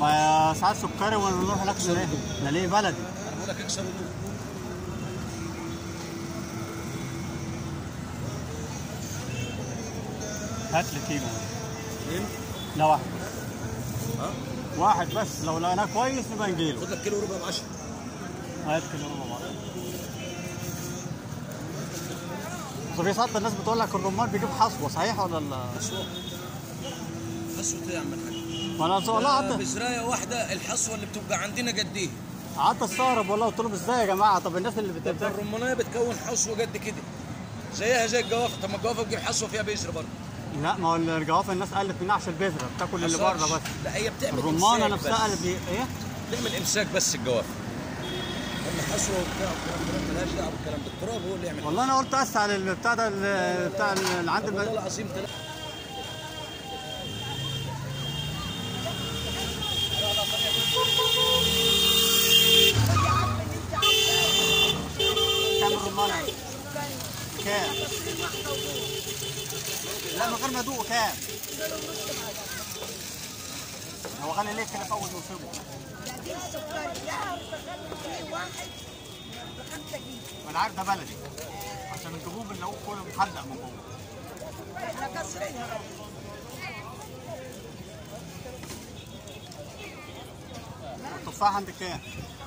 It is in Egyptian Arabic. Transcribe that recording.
ما ساعات سكري ونروح هناك نلاقيه نلاقيه بلدي انا بقول لك اكسر ودوق هات لي كيلو اثنين لا واحد ها واحد بس لو لقيناه كويس نبقى نجيله خد لك كيلو وربع ب 10 هات كيلو ربع بعض طب في ساعات الناس بتقول لك الرمان بيجيب حصوه صحيح ولا لا؟ حصوه حصوه ايه يا عم الحاج؟ ما انا لا آه، قعدت بزرايه واحده الحصوه اللي بتبقى عندنا قد ايه؟ قعدت استغرب والله قلت لهم ازاي يا جماعه طب الناس اللي ده بتبدا الرمانيه بتكون حصوه قد كده زيها زي الجوافه طب ما الجوافه بتجيب حصوه فيها بذر برضه لا ما هو الجوافه الناس قالت من عشان البذره بتاكل اللي بره بس لا هي بتعمل الرمانه إمساك نفسها بس. قالت لي ايه؟ بتعمل امساك بس الجوافه اما حصوه وبتاع والكلام ده ملهاش دعوه بالكلام ده التراب هو اللي يعمل والله انا قلت اسال البتاع ده ال- بتاع اللي عند والله الب... العظيم تلا- كام الرمانه؟ كام؟ لا من غير ما ادوق كام؟ هو غالي ليه كده في اول موسمه؟ دي السكري لا في واحد بخمسة جنيه ما انا عارف ده بلدي عشان الجبوب اللي هو كله محلق من جوه احنا كسرينها التفاح عندك كام؟